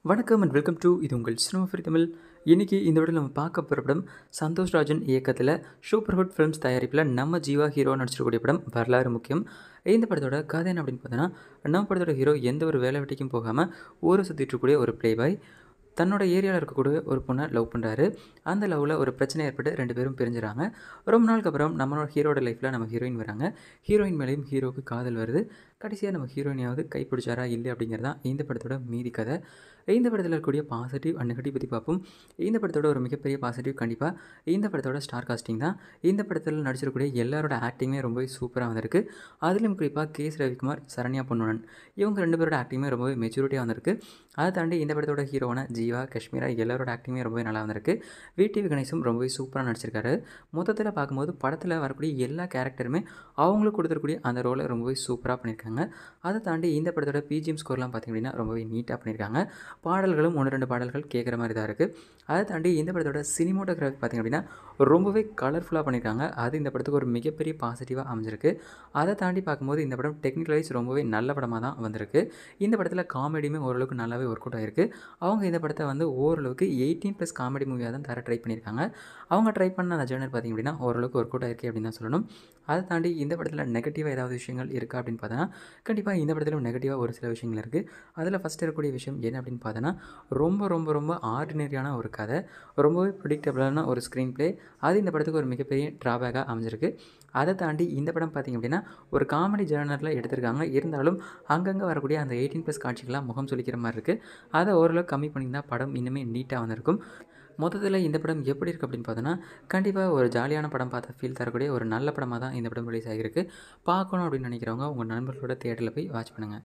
வணக்கம் and welcome to இது உங்கள் சினிமா ஃப்ரீ தமிழ் இன்றைக்கி இந்த விட நம்ம பார்க்க போகிற படம் சந்தோஷ் ராஜன் இயக்கத்தில் சூப்பர்ஹுட் ஃபிலிம்ஸ் தயாரிப்பில் நம்ம ஜீவா ஹீரோ நடிச்சிருக்கக்கூடிய படம் வரலாறு முக்கியம் இந்த படத்தோட கதை என்ன அப்படின்னு பார்த்தோன்னா நம்ம படத்தோட ஹீரோ எந்த ஒரு வேலை வெட்டிக்கும் போகாமல் ஊரை சுற்றிட்டு இருக்கக்கூடிய ஒரு ப்ளே பாய் தன்னோட ஏரியாவில் இருக்கக்கூடிய ஒரு பொண்ணை லவ் பண்ணுறாரு அந்த லவ்வில் ஒரு பிரச்சனை ஏற்பட்டு ரெண்டு பேரும் பிரிஞ்சுறாங்க ரொம்ப நாளுக்கு அப்புறம் நம்மளோட ஹீரோட லைஃப்பில் நம்ம ஹீரோயின் வராங்க ஹீரோயின் மேலேயும் ஹீரோவுக்கு காதல் வருது கடைசியாக நம்ம ஹீரோயினையாவது கைப்பிடிச்சாரா இல்லை அப்படிங்கிறது தான் இந்த படத்தோட மீதி கதை இந்த படத்தில் இருக்கக்கூடிய பாசிட்டிவ் அண்ட் நெகட்டிவ் பற்றி பார்ப்போம் இந்த படத்தோட ஒரு மிகப்பெரிய பாசிட்டிவ் கண்டிப்பாக இந்த படத்தோட ஸ்டார் காஸ்டிங் தான் இந்த படத்தில் நடிச்சிருக்கக்கூடிய எல்லாரோட ஆக்டிங்குமே ரொம்பவே சூப்பராக வந்திருக்கு அதிலும் குறிப்பாக கேஸ் ரவிக்குமார் சரண்யா பொன்னுடன் இவங்க ரெண்டு பேரோட ஆக்டிங்குமே ரொம்பவே மெச்சூரிட்டியாக வந்திருக்கு அதை தாண்டி இந்த படத்தோட ஹீரோவான ஜீவா காஷ்மீரா எல்லாரோட ஆக்டிங்குமே ரொம்பவே நல்லா வந்திருக்கு விடிவி கணேசும் ரொம்பவே சூப்பராக நடிச்சிருக்காரு மொத்தத்தில் பார்க்கும்போது படத்தில் வரக்கூடிய எல்லா கேரக்டருமே அவங்களுக்கு கொடுத்துருக்கூடிய அந்த ரோலை ரொம்பவே சூப்பராக பண்ணியிருக்காங்க அதை தாண்டி இந்த படத்தோட பிஜிஎம் ஸ்கோர்லாம் பார்த்திங்க அப்படின்னா ரொம்பவே நீட்டாக பண்ணியிருக்காங்க பாடல்களும் ஒன்று ரெண்டு பாடல்கள் கேட்குற மாதிரி தான் இருக்குது அதை தாண்டி இந்த படத்தோட சினிமோட்டோகிராஃபி பார்த்திங்க அப்படின்னா ரொம்பவே கலர்ஃபுல்லாக பண்ணியிருக்காங்க அது இந்த படத்துக்கு ஒரு மிகப்பெரிய பாசிட்டிவாக அமைஞ்சிருக்கு அதை தாண்டி பார்க்கும்போது இந்த படம் டெக்னிக்கலைஸ் ரொம்பவே நல்ல படமாக தான் வந்திருக்கு இந்த படத்தில் காமெடியுமே ஓரளவுக்கு நல்லாவே ஒர்க் அவுட் ஆகிருக்கு அவங்க இந்த படத்தை வந்து ஓரளவுக்கு எயிட்டீன் ப்ளஸ் காமெடி மூவியாக தான் தர ட்ரை பண்ணியிருக்காங்க அவங்க ட்ரை பண்ண அந்த ஜேர்னர் பார்த்திங்க அப்படின்னா ஓரளவுக்கு ஒர்க் அவுட் ஆயிருக்கு அப்படின்னு தான் சொல்லணும் அதை தாண்டி இந்த படத்தில் நெகட்டிவாக ஏதாவது விஷயங்கள் இருக்கா அப்படின்னு பார்த்தோன்னா கண்டிப்பாக இந்த படத்தில் நெகட்டிவாக ஒரு சில விஷயங்கள் இருக்குது அதில் ஃபஸ்ட் இருக்கக்கூடிய விஷயம் என்ன அப்படின்னு பார்த்தோன்னா ரொம்ப ரொம்ப ரொம்ப ஆர்டினரியான ஒரு கதை ரொம்பவே ப்ரிடிக்டபிளான ஒரு ஸ்க்ரீன் ப்ளே அது இந்த படத்துக்கு ஒரு மிகப்பெரிய ட்ராபேக்காக அமைஞ்சிருக்கு அதை தாண்டி இந்த படம் பார்த்திங்க அப்படின்னா ஒரு காமெடி ஜேர்னரில் எடுத்திருக்காங்க இருந்தாலும் அங்கங்கே வரக்கூடிய அந்த எயிட்டீன் ப்ளஸ் காட்சிகள்லாம் முகம் சொல்லிக்கிற மாதிரி இருக்குது அதை ஓரளவுக்கு கம்மி பண்ணியிருந்தால் படம் இன்னுமே நீட்டாக வந்திருக்கும் மொத்தத்தில் இந்த படம் எப்படி இருக்குது அப்படின்னு பார்த்தோன்னா கண்டிப்பாக ஒரு ஜாலியான படம் பார்த்த ஃபீல் தரக்கூடிய ஒரு நல்ல படமாக தான் இந்த படம் ரிலீஸ் ஆகிருக்கு பார்க்கணும் அப்படின்னு நினைக்கிறவங்க உங்கள் நண்பர்களோட தேட்டரில் போய் வாட்ச் பண்ணுங்கள்